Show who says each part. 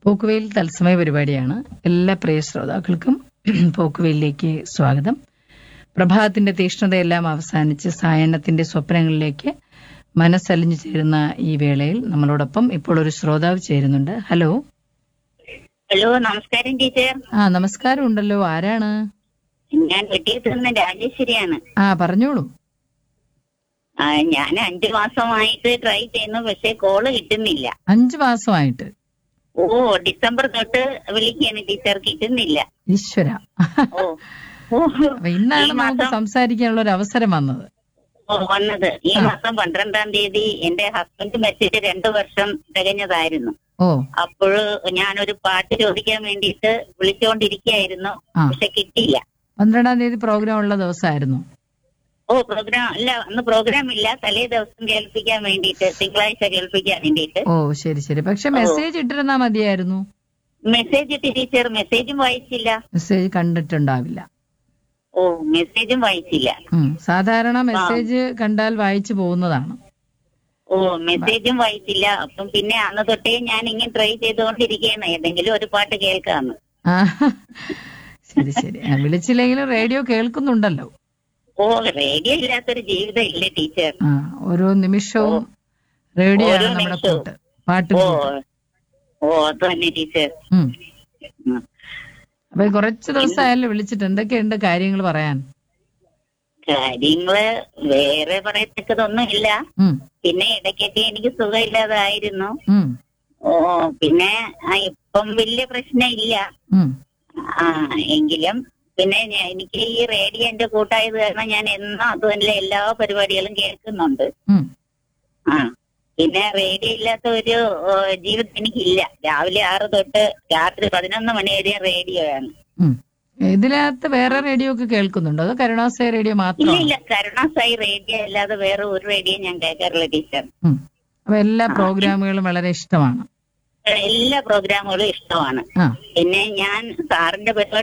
Speaker 1: പോക്കുവെയിൽ തത്സമയ പരിപാടിയാണ് എല്ലാ പ്രിയ ശ്രോതാക്കൾക്കും പോക്കുവെയിലേക്ക് സ്വാഗതം പ്രഭാതത്തിന്റെ തീഷ്ണതയെല്ലാം അവസാനിച്ച് സായണ്ണത്തിന്റെ സ്വപ്നങ്ങളിലേക്ക് മനസ്സലിഞ്ഞു ചേരുന്ന ഈ വേളയിൽ നമ്മളോടൊപ്പം ഇപ്പോൾ ഒരു ശ്രോതാവ് ചേരുന്നുണ്ട് ഹലോ
Speaker 2: ഹലോ നമസ്കാരം ടീച്ചർ
Speaker 1: ആ നമസ്കാരം ഉണ്ടല്ലോ ആരാണ്
Speaker 2: ഞാൻ വെട്ടിയത്ത് നിന്ന് രാജേശ്വരിയാണ്
Speaker 1: ആ പറഞ്ഞോളൂ
Speaker 2: ആ, ഞാൻ അഞ്ചു മാസമായിട്ട് ട്രൈ ചെയ്യുന്നു പക്ഷെ കോള് കിട്ടുന്നില്ല
Speaker 1: അഞ്ചു മാസമായിട്ട്
Speaker 2: ഓ ഡിസംബർ തൊട്ട് വിളിക്കാണ് ടീച്ചർ കിട്ടുന്നില്ല
Speaker 1: ഈശ്വര
Speaker 2: ഓ ഓ
Speaker 1: അപ്പൊ ഇന്നാണ്
Speaker 2: ഈ
Speaker 1: നമുക്ക്
Speaker 2: മാസം
Speaker 1: സംസാരിക്കാനുള്ള ഒരു അവസരം വന്നത്
Speaker 2: ഓ, വന്നത് ഈ മാസം പന്ത്രണ്ടാം തീയതി എന്റെ ഹസ്ബൻഡ് മരിച്ചിട്ട് രണ്ടു വർഷം തികഞ്ഞതായിരുന്നു
Speaker 1: ഓ
Speaker 2: അപ്പോൾ ഞാനൊരു പാട്ട് ചോദിക്കാൻ വേണ്ടിയിട്ട് വിളിച്ചുകൊണ്ടിരിക്കുകയായിരുന്നു
Speaker 1: ആ.
Speaker 2: പക്ഷെ കിട്ടിയില്ല
Speaker 1: പന്ത്രണ്ടാം തീയതി പ്രോഗ്രാം ഉള്ള ദിവസമായിരുന്നു
Speaker 2: ഓ പ്രോഗ്രാം അല്ല അന്ന് പ്രോഗ്രാം ഇല്ല തലേ ദിവസം കേൾപ്പിക്കാൻ വേണ്ടിയിട്ട് തിങ്കളാഴ്ച കേൾപ്പിക്കാൻ വേണ്ടിയിട്ട്
Speaker 1: ഓ ശരി ശരി പക്ഷെ മെസ്സേജ് ഇട്ടിരുന്നാ മതിയായിരുന്നു
Speaker 2: മെസ്സേജ് ഇട്ട് ടീച്ചർ മെസ്സേജും വായിച്ചില്ല
Speaker 1: മെസ്സേജ് കണ്ടിട്ടുണ്ടാവില്ല
Speaker 2: ഓ മെസ്സേജും വായിച്ചില്ല
Speaker 1: ഉം. സാധാരണ മെസ്സേജ് കണ്ടാൽ വായിച്ചു പോകുന്നതാണ്
Speaker 2: ഓ മെസ്സേജും വായിച്ചില്ല അപ്പം പിന്നെ അന്ന് തൊട്ടേ ഞാൻ ഇങ്ങനെ ട്രൈ ചെയ്തുകൊണ്ടിരിക്കുകയാണ് ഏതെങ്കിലും ഒരു പാട്ട് കേൾക്കാന്ന്
Speaker 1: ആ, ശരി ശരി ആ, വിളിച്ചില്ലെങ്കിലും റേഡിയോ കേൾക്കുന്നുണ്ടല്ലോ
Speaker 2: ഓ റേഡിയോ ഇല്ലാത്തൊരു ജീവിതം ഇല്ല ടീച്ചർ
Speaker 1: ആ ഓരോ നിമിഷവും റേഡിയോ ആണ്
Speaker 2: ഓരോ
Speaker 1: നമ്മുടെ
Speaker 2: നിമിഷവും.
Speaker 1: കൂട്ട് പാട്ട്
Speaker 2: ഓ
Speaker 1: കൂട്ട്.
Speaker 2: ഓ അത് തന്നെ ടീച്ചർ
Speaker 1: ഉം.
Speaker 2: ഉം.
Speaker 1: അപ്പൊ കുറച്ച് ദിവസമായാലും വിളിച്ചിട്ട് എന്തൊക്കെയുണ്ട് കാര്യങ്ങൾ പറയാൻ
Speaker 2: കാര്യങ്ങള് വേറെ പറയത്തക്കതൊന്നും ഇല്ല
Speaker 1: ഉം.
Speaker 2: പിന്നെ ഇടയ്ക്കൊക്കെ എനിക്ക് സുഖമില്ലാതായിരുന്നു
Speaker 1: ഉം.
Speaker 2: ഓ പിന്നെ ആ, ഇപ്പം വലിയ പ്രശ്നമില്ല
Speaker 1: ഉം.
Speaker 2: ആ എങ്കിലും പിന്നെ ഞാൻ- എനിക്ക് ഈ റേഡിയോ എന്റെ കൂട്ടായത് കാരണം ഞാൻ എന്നും അതുമല്ല എല്ലാ പരിപാടികളും കേൾക്കുന്നുണ്ട്
Speaker 1: ഉം.
Speaker 2: ആ പിന്നെ റേഡിയോ ഇല്ലാത്ത ഒരു ഓ, ജീവിതം എനിക്കില്ല രാവിലെ ആറ് തൊട്ട് രാത്രി പതിനൊന്ന് മണി വരെ റേഡിയോ ആണ്
Speaker 1: ഉം. ഇതിനകത്ത് വേറെ റേഡിയോ ഒക്കെ കേൾക്കുന്നുണ്ടോ അതോ കരുണാസയ റേഡിയോ
Speaker 2: ഇല്ല
Speaker 1: മാത്രമാണ്
Speaker 2: ഇല്ല കരുണാസായി റേഡിയോ അല്ലാതെ വേറെ ഒരു റേഡിയോ ഞാൻ കേൾക്കാറില്ല ടീച്ചർ
Speaker 1: ഉം. അപ്പൊ എല്ലാ പ്രോഗ്രാമുകളും വളരെ ഇഷ്ടമാണ്
Speaker 2: എല്ലാ പ്രോഗ്രാമുകളും ഇഷ്ടമാണ്
Speaker 1: ആ
Speaker 2: പിന്നെ ഞാൻ സാറിന്റെ പരിപാടി